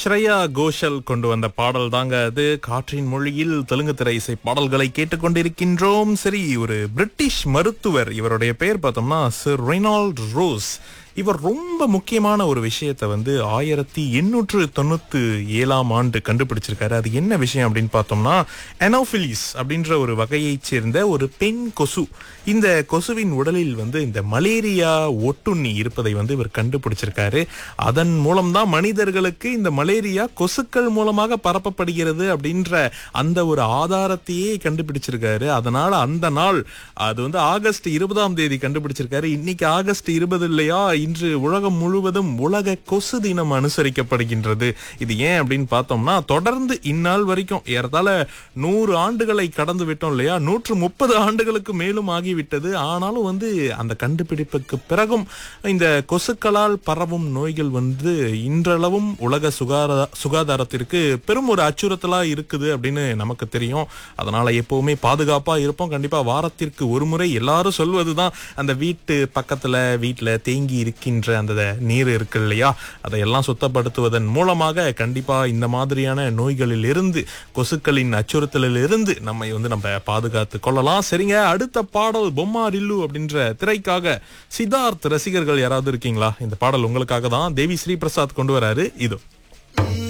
ஸ்ரேயா கோஷல் கொண்டு வந்த பாடல் தாங்க அது காற்றின் மொழியில் தெலுங்கு திரை இசை பாடல்களை கேட்டுக்கொண்டிருக்கின்றோம் சரி ஒரு பிரிட்டிஷ் மருத்துவர் இவருடைய பெயர் பார்த்தோம்னா சர் ரெனால்ட் ரோஸ் இவர் ரொம்ப முக்கியமான ஒரு விஷயத்தை வந்து ஆயிரத்தி எண்ணூற்று தொண்ணூத்தி ஏழாம் ஆண்டு கண்டுபிடிச்சிருக்காரு அது என்ன விஷயம் அப்படின்னு பார்த்தோம்னா எனோஃபிலிஸ் அப்படின்ற ஒரு வகையைச் சேர்ந்த ஒரு பெண் கொசு இந்த கொசுவின் உடலில் வந்து இந்த மலேரியா ஒட்டுண்ணி இருப்பதை வந்து இவர் கண்டுபிடிச்சிருக்காரு அதன் மூலம்தான் மனிதர்களுக்கு இந்த மலேரியா கொசுக்கள் மூலமாக பரப்பப்படுகிறது அப்படின்ற அந்த ஒரு ஆதாரத்தையே கண்டுபிடிச்சிருக்காரு அதனால அந்த நாள் அது வந்து ஆகஸ்ட் இருபதாம் தேதி கண்டுபிடிச்சிருக்காரு இன்னைக்கு ஆகஸ்ட் இருபது இல்லையா இன்று உலகம் முழுவதும் உலக கொசு தினம் அனுசரிக்கப்படுகின்றது இது ஏன் அப்படின்னு பார்த்தோம்னா தொடர்ந்து இந்நாள் வரைக்கும் ஏறத்தாழ நூறு ஆண்டுகளை கடந்து விட்டோம் இல்லையா நூற்று முப்பது ஆண்டுகளுக்கு மேலும் ஆகிவிட்டது ஆனாலும் வந்து அந்த கண்டுபிடிப்புக்கு பிறகும் இந்த கொசுக்களால் பரவும் நோய்கள் வந்து இன்றளவும் உலக சுகாதார சுகாதாரத்திற்கு பெரும் ஒரு அச்சுறுத்தலா இருக்குது அப்படின்னு நமக்கு தெரியும் அதனால எப்பவுமே பாதுகாப்பா இருப்போம் கண்டிப்பா வாரத்திற்கு ஒரு முறை எல்லாரும் சொல்வதுதான் அந்த வீட்டு பக்கத்துல வீட்டுல தேங்கி இருக்கின்ற அந்த நீர் இருக்கு இல்லையா அதையெல்லாம் சுத்தப்படுத்துவதன் மூலமாக கண்டிப்பா இந்த மாதிரியான நோய்களில் இருந்து கொசுக்களின் அச்சுறுத்தலில் இருந்து நம்மை வந்து நம்ம பாதுகாத்து கொள்ளலாம் சரிங்க அடுத்த பாடல் பொம்மாரில்லு அப்படின்ற திரைக்காக சித்தார்த் ரசிகர்கள் யாராவது இருக்கீங்களா இந்த பாடல் உங்களுக்காக தான் தேவி ஸ்ரீ பிரசாத் கொண்டு வராரு இதோ